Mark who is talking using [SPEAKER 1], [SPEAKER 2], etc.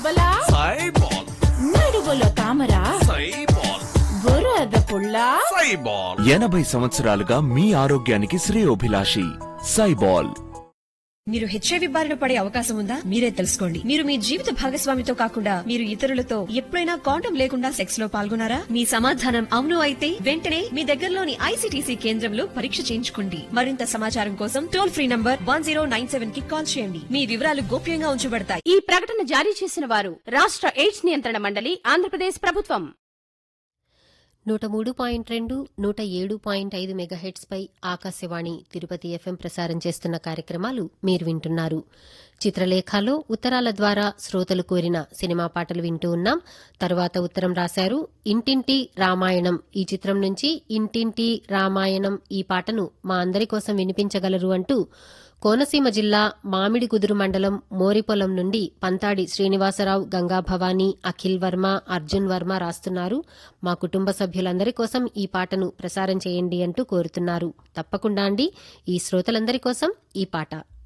[SPEAKER 1] బలా
[SPEAKER 2] సైబాల్
[SPEAKER 1] నడువులో తామర
[SPEAKER 2] సైబాల్
[SPEAKER 1] బురద పుల్ల
[SPEAKER 2] సైబాల్
[SPEAKER 3] ఎనభై సంవత్సరాలుగా మీ ఆరోగ్యానికి శ్రేయోభిలాషి సైబాల్
[SPEAKER 4] మీరు హెచ్ఐవి బారిన పడే అవకాశం ఉందా మీరే తెలుసుకోండి మీరు మీ జీవిత భాగస్వామితో కాకుండా మీరు ఇతరులతో ఎప్పుడైనా కాండం లేకుండా సెక్స్ లో పాల్గొన్నారా మీ సమాధానం అవును అయితే వెంటనే మీ దగ్గరలోని ఐసీటీసీ కేంద్రంలో పరీక్ష చేయించుకోండి మరింత సమాచారం కోసం టోల్ ఫ్రీ నంబర్ వన్ కి కాల్ చేయండి మీ వివరాలు గోప్యంగా ఉంచబడతాయి
[SPEAKER 5] ఈ ప్రకటన జారీ చేసిన వారు రాష్ట్ర ఎయిడ్స్ నియంత్రణ మండలి ఆంధ్రప్రదేశ్ ప్రభుత్వం
[SPEAKER 6] నూట మూడు పాయింట్ రెండు నూట ఏడు పాయింట్ ఐదు మెగాహెట్స్ పై ఆకాశవాణి తిరుపతి ఎఫ్ఎం ప్రసారం చేస్తున్న కార్యక్రమాలు మీరు వింటున్నారు చిత్రలేఖలో ఉత్తరాల ద్వారా శ్రోతలు కోరిన సినిమా పాటలు వింటూ ఉన్నాం తరువాత ఉత్తరం రాశారు ఇంటింటి రామాయణం ఈ చిత్రం నుంచి ఇంటింటి రామాయణం ఈ పాటను మా అందరి కోసం వినిపించగలరు అంటూ కోనసీమ జిల్లా మామిడి కుదురు మండలం మోరిపొలం నుండి పంతాడి శ్రీనివాసరావు గంగా భవానీ అఖిల్ వర్మ అర్జున్ వర్మ రాస్తున్నారు మా కుటుంబ సభ్యులందరి కోసం ఈ పాటను ప్రసారం చేయండి అంటూ కోరుతున్నారు తప్పకుండా అండి ఈ శ్రోతలందరి కోసం ఈ పాట